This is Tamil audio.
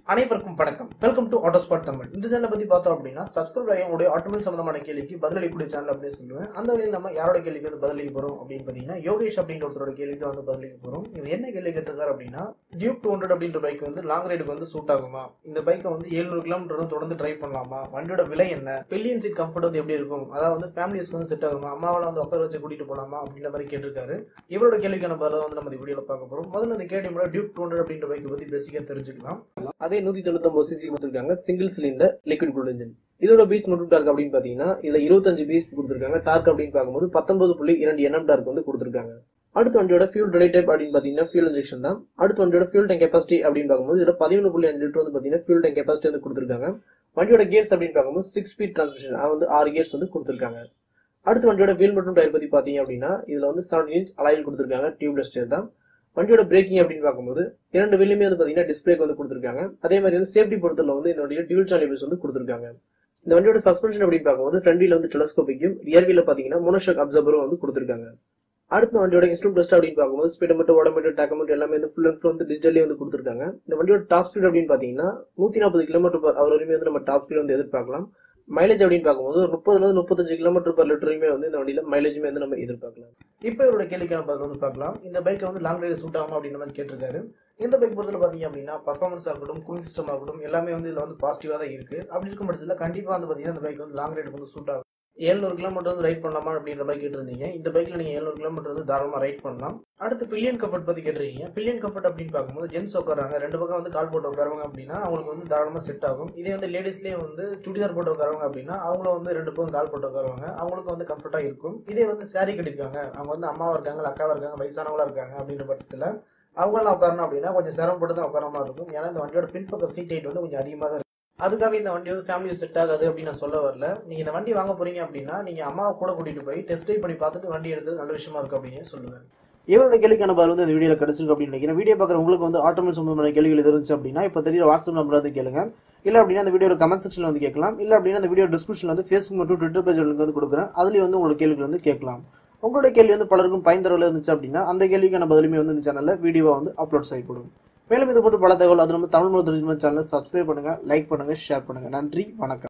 அனைவருக்கும் வணக்கம் வெல்கம் டு ஆட்டோஸ்பாட் தமிழ் இந்த சேனலை பத்தி பார்த்தோம் அப்படின்னா சப்ஸ்கிரைப் ஆகி உங்களுடைய ஆட்டோமொபைல் சம்பந்தமான கேள்விக்கு பதிலளிக்கூடிய சேனல் அப்படின்னு சொல்லுவேன் அந்த வகையில் நம்ம யாரோட கேள்விக்கு வந்து பதிலளிக்க போறோம் அப்படின்னு பார்த்தீங்கன்னா யோகேஷ் அப்படின்ற ஒருத்தரோட கேள்விக்கு வந்து பதிலளிக்க போறோம் இவர் என்ன கேள்வி கேட்டிருக்காரு அப்படின்னா டியூக் டூ ஹண்ட்ரட் அப்படின்ற பைக் வந்து லாங் ரைடுக்கு வந்து சூட் ஆகுமா இந்த பைக்கை வந்து 700 கிலோமீட்டர் வந்து தொடர்ந்து டிரைவ் பண்ணலாமா வண்டியோட விலை என்ன பில்லியன் சீட் கம்ஃபர்ட் வந்து எப்படி இருக்கும் அதாவது வந்து ஃபேமிலிஸ்க்கு வந்து செட் ஆகுமா அம்மாவால வந்து உட்கார வச்சு கூட்டிட்டு போலாமா அப்படின்ற மாதிரி கேட்டிருக்காரு இவரோட கேள்விக்கான பதில வந்து நம்ம இந்த வீடியோல பார்க்க போறோம் முதல்ல இந்த கேள்வி முறை டியூக் டூ ஹண்ட்ரட் அப்படின்ற பைக்கை பத்தி பேசிக்கா தெரிஞ்சுக்கலாம் அதே நூத்தி தொண்ணூத்தி சிசி கொடுத்துருக்காங்க single cylinder liquid cool engine இதோட பீச் மட்டும் டார்க் அப்படின்னு பாத்தீங்கன்னா இதுல இருபத்தஞ்சு பீச் கொடுத்துருக்காங்க டார்க் அப்படின்னு பார்க்கும்போது பத்தொன்பது புள்ளி இரண்டு என்எம் டார்க் வந்து கொடுத்துருக்காங்க அடுத்த வண்டியோட ஃபியூல் ரிலே டைப் அப்படின்னு பாத்தீங்கன்னா ஃபியூல் இன்ஜெக்ஷன் தான் அடுத்த வண்டியோட ஃபியூல் டேங்க் கெப்பாசிட்டி அப்படின்னு பார்க்கும்போது இதுல பதிமூணு புள்ளி அஞ்சு லிட்டர் வந்து பாத்தீங்கன்னா ஃபியூல் டேங்க் கெப்பாசிட்டி வந்து கொடுத்துருக்காங்க வண்டியோட கேர்ஸ் அப்படின்னு பார்க்கும்போது சிக்ஸ் ஸ்பீட் டிரான்ஸ்மிஷன் வந்து ஆறு கேர்ஸ் வந்து கொடுத்துருக்காங்க அடுத்த வண்டியோட வீல் மற்றும் டயர் பத்தி பாத்தீங்க அப்படின்னா இதுல வந்து செவன் இன்ச் அலாயில் கொடுத்துருக்காங்க டியூப்லெஸ் டயர் தான் வண்டியோட பிரேக்கிங் அப்படின்னு பார்க்கும்போது இரண்டு வீலுமே வந்து பாத்தீங்கன்னா டிஸ்பிளேக்கு வந்து கொடுத்துருக்காங்க அதே மாதிரி வந்து சேஃப்டி பொறுத்தல வந்து இந்த வண்டியோட டியூல் சாலிபிள்ஸ் வந்து கொடுத்துருக்காங்க இந்த வண்டியோட சஸ்பென்ஷன் அப்படின்னு பார்க்கும்போது ஃப்ரண்ட் வீல வந்து டெலஸ்கோபிக்கும் ரியர் வீல பாத்தீங்கன்னா மோனோஷாக் அப்சர்வரும் வந்து கொடுத்துருக்காங்க அடுத்த வண்டியோட இன்ஸ்ட்ரூம் டெஸ்ட் அப்படின்னு பார்க்கும்போது ஸ்பீடோமீட்டர் ஓடோமீட்டர் டேக்கோமீட்டர் எல்லாமே வந்து ஃபுல் அண்ட் ஃபுல் வந்து டிஜிட்டலே வந்து கொடுத்துருக்காங்க இந்த வண்டியோட டாப் ஸ்பீட் அப்படின்னு பாத்தீங்கன்னா நூத்தி நாற்பது கிலோமீட்டர் பர் அவர் வரையுமே வந்து நம்ம டாப் ஸ்பீட் வந்து எதிர்பார்க்கலாம் மைலேஜ் அப்படின்னு பார்க்கும்போது ஒரு முப்பதுல இருந்து முப்பத்தஞ்சு கிலோமீட்டர் பர் லிட்டருமே வந்து இந்த வண்டியில மைலேஜுமே வந்து நம்ம எதிர்பார்க்கலாம் இப்போ இவரோட கேள்விக்கான பதில் வந்து பார்க்கலாம் இந்த பைக்கை வந்து லாங் ரைடு சூட் ஆகும் அப்படின்ற மாதிரி கேட்டிருக்காரு இந்த பைக் பொறுத்தவரை பார்த்தீங்க அப்படின்னா பர்ஃபார்மன்ஸ் ஆகட்டும் கூலிங் சிஸ்டம் ஆகட்டும் எல்லாமே வந்து இதில் வந்து பாசிட்டிவாக தான் இருக்கு அப்படி இருக்கும் பட்சத்தில் கண்டிப்பாக வந்து பார்த்தீங்கன்னா இந்த பைக் வந்து லாங் ரைடுக்கு வந்து சூட் ஆகும் ஏழ்நூறு கிலோமீட்டர் வந்து ரைட் பண்ணலாமா அப்படின்ற மாதிரி கேட்டிருந்தீங்க இந்த பைக்கில் நீங்கள் ஏழ்நூறு கிலோமீட்டர் வந்து தாராளமாக ரைட் பண்ணலாம் அடுத்து பில்லியன் கம்ஃபர்ட் பற்றி கேட்டிருக்கீங்க பில்லியன் கம்ஃபர்ட் அப்படின்னு பார்க்கும்போது ஜென்ஸ் உட்காராங்க ரெண்டு பக்கம் வந்து கால் போட்டு உட்காருவாங்க அப்படின்னா அவங்களுக்கு வந்து தாராளமாக செட் ஆகும் இதே வந்து லேடிஸ்லேயே வந்து சுடிதார் போட்டு உட்காருவாங்க அப்படின்னா அவங்களும் வந்து ரெண்டு பக்கம் கால் போட்டு உட்காருவாங்க அவங்களுக்கு வந்து கம்ஃபர்ட்டாக இருக்கும் இதே வந்து saree கட்டிருக்காங்க அவங்க வந்து அம்மாவா இருக்காங்க இல்ல அக்காவா இருக்காங்க வயசானவங்களா இருக்காங்க அப்படின்ற பட்சத்தில் அவங்களாம் உட்காரணும் அப்படின்னா கொஞ்சம் சிரமப்பட்டு தான் உட்கார மாதிரி இருக்கும் ஏன்னா இந்த வண்டியோட பின்பக்க சீட் ஹைட் வந்து கொஞ்சம் அதிகமாக தான் இருக்கும் அதுக்காக இந்த வண்டி வந்து ஃபேமிலி செட் ஆகாது அப்படின்னு நான் சொல்ல வரல நீங்க இந்த வண்டி வாங்க போறீங்க அப்படின்னா நீங்க அம்மாவை கூட கூட்டிட்டு போய் டெஸ்ட் ட்ரைவ் பண்ணி பார்த்துட்டு வண்டி எடுக்கிறது நல்ல விஷயமா இருக்கும் அப்படின்னு சொல்லுவேன் இவரோட கேள்விக்கான பதில் வந்து இந்த வீடியோல கிடைச்சிருக்கு அப்படின்னு நினைக்கிறேன் வீடியோ பார்க்குற உங்களுக்கு வந்து ஆட்டோமொபைல் சம்பந்தமான கேள்விகள் எது இருந்துச்சு அப்படின்னா இப்போ தெரியுற வாட்ஸ்அப் நம்பர் வந்து கேளுங்க இல்ல அப்படின்னா அந்த வீடியோ கமெண்ட் செக்ஷன்ல வந்து கேட்கலாம் இல்ல அப்படின்னா அந்த வீடியோ டிஸ்கிரிப்ஷன்ல வந்து ஃபேஸ்புக் மற்றும் ட்விட்டர் பேஜ் லிங்க் வந்து கொடுக்குறேன் அதுலயும் வந்து உங்களோட கேள்விகள் வந்து கேட்கலாம் உங்களுடைய கேள்வி வந்து பலருக்கும் பயன்தரவில் இருந்துச்சு அப்படின்னா அந்த கேள்விக்கான பதிலுமே வந்து இந்த சேனல்ல வீடியோவா வந்து அப்லோட் செய்யப்படும் மேலும் இது போட்டு பல தகவல் அது நம்ம தமிழ் முதல் சேனலை சப்ஸ்கிரைப் பண்ணுங்க லைக் பண்ணுங்க ஷேர் பண்ணுங்க நன்றி வணக்கம்